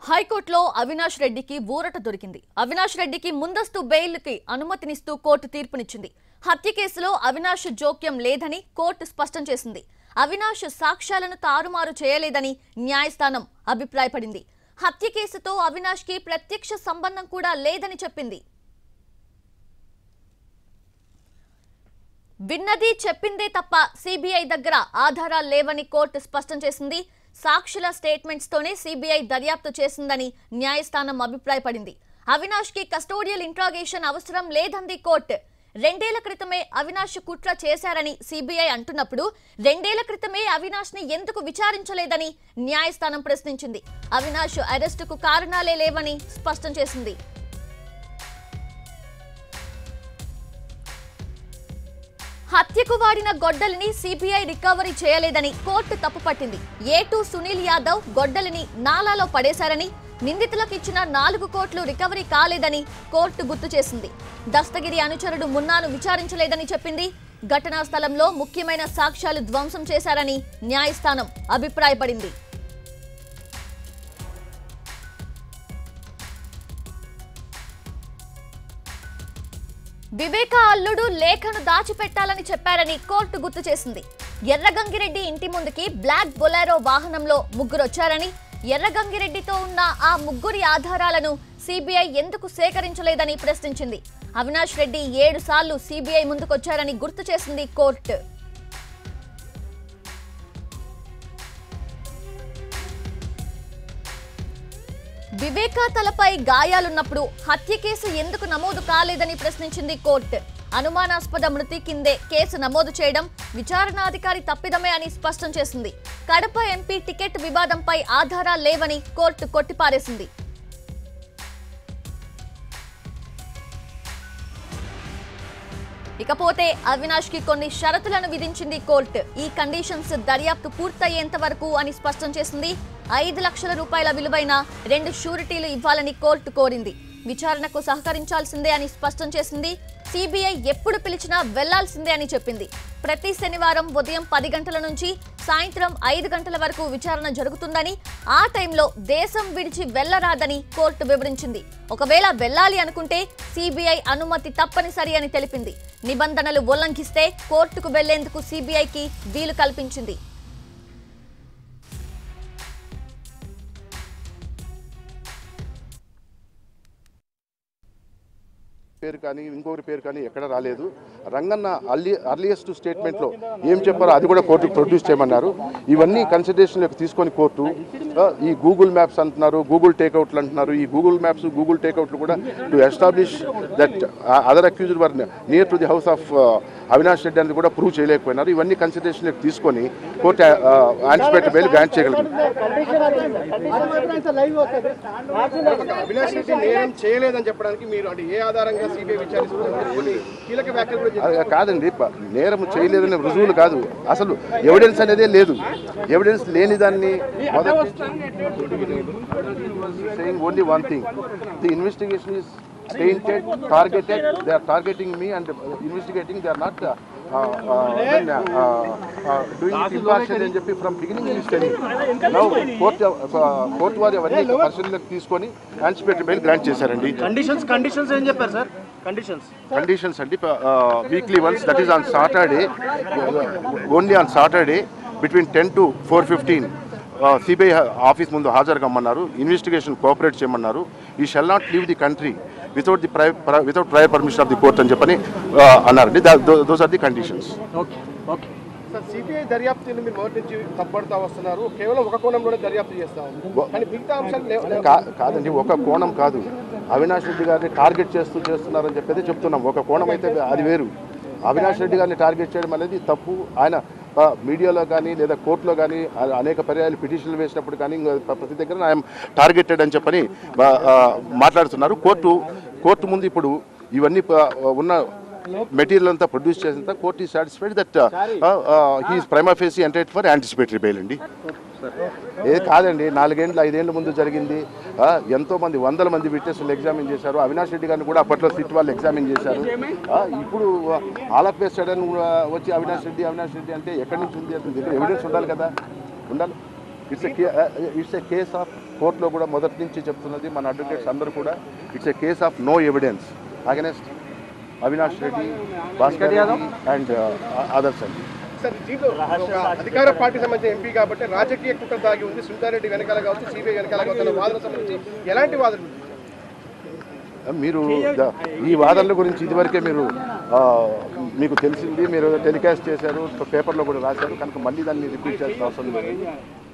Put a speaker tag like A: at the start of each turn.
A: హైకోర్టులో అవినాష్ రెడ్డికి ఊరట దొరికింది అవినాష్ రెడ్డికి ముందస్తు బెయిల్కి అనుమతినిస్తూ కోర్టు తీర్పునిచ్చింది హత్య కేసులో అవినాష్ జోక్యం లేదని కోర్టు స్పష్టం చేసింది అవినాష్ సాక్ష్యాలను తారుమారు చేయలేదని న్యాయస్థానం అభిప్రాయపడింది హత్య కేసుతో అవినాష్కి ప్రత్యక్ష సంబంధం కూడా లేదని చెప్పింది విన్నది చెప్పిందే తప్ప సిబిఐ దగ్గర ఆధారాలు లేవని కోర్టు స్పష్టం చేసింది సాక్షుల స్టేట్మెంట్స్ తోనే సిబిఐ దర్యాప్తు చేసిందని న్యాయస్థానం అభిప్రాయపడింది అవినాష్ కి కస్టోడియల్ ఇంట్రాగేషన్ అవసరం లేదంది కోర్టు రెండేళ్ల క్రితమే అవినాష్ కుట్ర చేశారని సిబిఐ అంటున్నప్పుడు రెండేళ్ల క్రితమే అవినాష్ ని ఎందుకు విచారించలేదని న్యాయస్థానం ప్రశ్నించింది అవినాష్ అరెస్టుకు కారణాలే లేవని స్పష్టం చేసింది హత్యకు వాడిన గొడ్డలిని సిబిఐ రికవరీ చేయలేదని కోర్టు తప్పుపట్టింది ఏటూ సునీల్ యాదవ్ గొడ్డలిని నాలాలో పడేశారని నిందితులకు ఇచ్చిన నాలుగు కోట్లు రికవరీ కాలేదని కోర్టు గుర్తు చేసింది దస్తగిరి అనుచరుడు మున్నాను విచారించలేదని చెప్పింది ఘటనా స్థలంలో ముఖ్యమైన సాక్ష్యాలు ధ్వంసం చేశారని న్యాయస్థానం అభిప్రాయపడింది వివేక అల్లుడు లేఖను దాచిపెట్టాలని చెప్పారని కోర్టు గుర్తు చేసింది ఎర్రగంగిరెడ్డి ఇంటి ముందుకి బ్లాక్ బొలారో వాహనంలో ముగ్గురు వచ్చారని ఎర్రగంగిరెడ్డితో ఉన్న ఆ ముగ్గురి ఆధారాలను సిబిఐ ఎందుకు సేకరించలేదని ప్రశ్నించింది అవినాష్ రెడ్డి ఏడు సార్లు సిబిఐ ముందుకొచ్చారని గుర్తు చేసింది కోర్టు వివేకా తలపై గాయాలున్నప్పుడు హత్య కేసు ఎందుకు నమోదు కాలేదని ప్రశ్నించింది కోర్టు అనుమానాస్పద మృతి కిందే కేసు నమోదు చేయడం విచారణాధికారి తప్పిదమే అని స్పష్టం చేసింది కడప ఎంపీ టికెట్ వివాదంపై ఆధారాలు లేవని కోర్టు కొట్టిపారేసింది ఇకపోతే అవినాష్ కి కొన్ని షరతులను విధించింది కోర్టు ఈ కండిషన్స్ దర్యాప్తు పూర్తయ్యేంత వరకు అని స్పష్టం చేసింది ఐదు లక్షల రూపాయల విలువైన రెండు షూరిటీలు ఇవ్వాలని కోర్టు కోరింది విచారణకు సహకరించాల్సిందే అని స్పష్టం చేసింది సిబిఐ ఎప్పుడు పిలిచినా వెళ్లాల్సిందే అని చెప్పింది ప్రతి శనివారం ఉదయం పది గంటల నుంచి సాయంత్రం ఐదు గంటల వరకు విచారణ జరుగుతుందని ఆ టైంలో దేశం విడిచి వెళ్లరాదని కోర్టు వివరించింది ఒకవేళ వెళ్లాలి అనుకుంటే సిబిఐ అనుమతి తప్పనిసరి అని తెలిపింది నిబంధనలు ఉల్లంఘిస్తే కోర్టుకు వెళ్లేందుకు సిబిఐకి వీలు కల్పించింది
B: పేరు కానీ ఇంకొకరి పేరు కానీ ఎక్కడ రాలేదు రంగన్న అర్లీ అర్లియస్ట్ స్టేట్మెంట్లో ఏం చెప్పారో అది కూడా కోర్టుకు ప్రొడ్యూస్ చేయమన్నారు ఇవన్నీ కన్సిడరేషన్లోకి తీసుకొని కోర్టు ఆ, ఈ గూగుల్ మ్యాప్స్ అంటున్నారు గూగుల్ టేక్అవుట్లు అంటున్నారు ఈ గూగుల్ మ్యాప్స్ గూగుల్ టేక్అవుట్లు కూడా to establish that other accused were near to the house of Avinash Reddy అనేది కూడా ప్రూవ్ చేయలేకపోయినారు ఇవన్నీ కన్సిడరేషన్లోకి తీసుకొని కోర్టు యాంటిసిపేట్ బెయిల్ గ్రాంట్ చేయగలిగింది
C: అవినాష్ రెడ్డి నేరం చేయలేదని చెప్పడానికి మీరు అంటే ఏ ఆధారంగా సిబిఐ విచారిస్తున్నారు కొన్ని కీలక వ్యాఖ్యలు కూడా చేశారు.
B: అది కాదండి ప- నేరం చేయలేదనే రుజువులు కాదు అసలు ఎవిడెన్స్ అనేదే లేదు ఎవిడెన్స్ లేని దాన్ని saying only one thing the investigation is tainted targeted they are targeting me and investigating they are not uh, uh, uh, uh, doing it impartially అని చెప్పి from beginning is telling now court court వారు అవన్నీ పరిశీలనకు తీసుకొని anticipatory bail grant చేశారండి
C: conditions conditions ఏం చెప్పారు sir conditions
B: conditions అంటే weekly once that is on Saturday only on Saturday between ten to four fifteen CBI office ముందు హాజరు కమ్మన్నారు ఇన్వెస్టిగేషన్ కోఆపరేట్ చేయమన్నారు ఈ shall not leave the country without the pri without prior permission of the court అని చెప్పని uh, అన్నారండి those are the conditions
C: okay okay sir CBI దర్యాప్తుని మీరు మొదటి నుంచి తప్పడుతూ వస్తున్నారు కేవలం ఒక కోణంలోనే దర్యాప్తు చేస్తా ఉంది కానీ మిగతా అంశాలు లేవు
B: కా కాదండి ఒక కోణం కాదు అవినాష్ రెడ్డి గారిని టార్గెట్ చేస్తూ చేస్తున్నారని చెప్పేది చెప్తున్నాం ఒక కోణం అయితే అది వేరు అవినాష్ రెడ్డి గారిని టార్గెట్ చేయడం అనేది తప్పు ఆయన ఆ, మీడియాలో కానీ లేదా కోర్టులో కానీ ఆ- అనేక పర్యాయాలు పిటిషన్లు వేసినప్పుడు కానీ ఇంకా ప్ర- ప్రతి దగ్గర ఆయన టార్గెటెడ్ అని చెప్పని ఆ, ఆ, మాట్లాడుతున్నారు కోర్టు కోర్టు ముందు ఇప్పుడు ఇవన్నీ ప- ఉన్న మెటీరియల్ అంతా ప్రొడ్యూస్ చేసిన court is satisfied that he's prima facie entitled for anticipatory bail అండి ఏ కాదండి నాలుగేండ్లు ఐదేండ్ల ముందు జరిగింది ఆ, ఎంతో మంది వందల మంది విట్నెస్లు ఎగ్జామిన్ చేశారు అవినాష్ రెడ్డి గారిని కూడా అప్పట్లో సిట్ వాళ్ళు ఎగ్జామిన్ చేశారు ఆ, ఇప్పుడు ఆలపే సడన్ వచ్చి అవినాష్ రెడ్డి అవినాష్ రెడ్డి అంటే ఎక్కడి నుంచి ఉంది అతని దగ్గర ఎవిడెన్స్ ఉండాలి కదా ఉండాలి it's it's a case of కోర్టులో కూడా మొదటి నుంచి చెప్తున్నది మన అడ్వకేట్స్ అందరూ కూడా it's a case of no evidence against Avinash Reddy Bhaskar Yadav and others అండి
C: సార్ దీంట్లో ఒక అధికార పార్టీ సంబంధించిన ఎంపీ కాబట్టి రాజకీయ కుట్ర దాగి ఉంది సునీతారెడ్డి వెనకాల కావచ్చు సిబిఐ వెనకాల కావచ్చు అన్న వాదన సంబంధించి ఎలాంటి వాదన
B: మీరు ద- ఈ వాదనల గురించి ఇదివరకే మీరు ఆ, మీకు తెలిసింది మీరు టెలికాస్ట్ చేశారు పేపర్లో కూడా రాశారు కనుక మళ్ళీ దాన్ని రిపీట్ చేయాల్సిన అవసరం లేదు